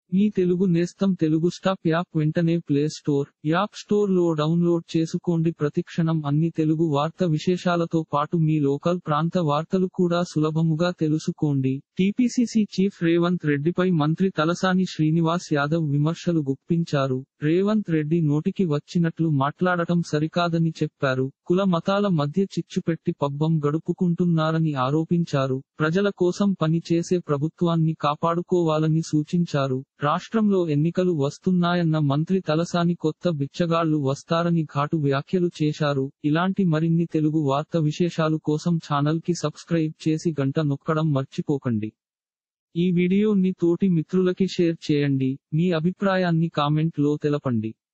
మీ తెలుగు నేస్తం Telugu stop app వెంటనే play store app store లో డౌన్లోడ్ చేసుకోండి ప్రతిక్షణం అన్ని తెలుగు వార్త విశేషాలతో పాటు మీ లోకల్ ప్రాంత వార్తలు కూడా సులభముగా తెలుసుకోండి టీపీసీసీ చీఫ్ రేవంత్ రెడ్డిపై మంత్రి తలసాని శ్రీనివాస్ యాదవ్ విమర్శలు గుప్పించారు రేవంత్ రెడ్డి నోటికి వచ్చినట్లు మాట్లాడటం సరికాదని చెప్పారు కుల మతాల మధ్య చిచ్చుపెట్టి పబ్బం గడుపుకుంటున్నారని ఆరోపించారు ప్రజల కోసం పని చేసే ప్రభుత్వాన్ని కాపాడుకోవాలని సూచించారు రాష్ట్రంలో ఎన్నికలు వస్తున్నాయన్న మంత్రి తలసాని కొత్త బిచ్చగాళ్లు వస్తారని ఘాటు వ్యాఖ్యలు చేశారు ఇలాంటి మరిన్ని తెలుగు వార్త విశేషాలు కోసం ఛానల్ కి సబ్స్క్రైబ్ చేసి గంట నొక్కడం మర్చిపోకండి ఈ వీడియోని తోటి మిత్రులకి షేర్ చేయండి మీ అభిప్రాయాన్ని కామెంట్ లో తెలపండి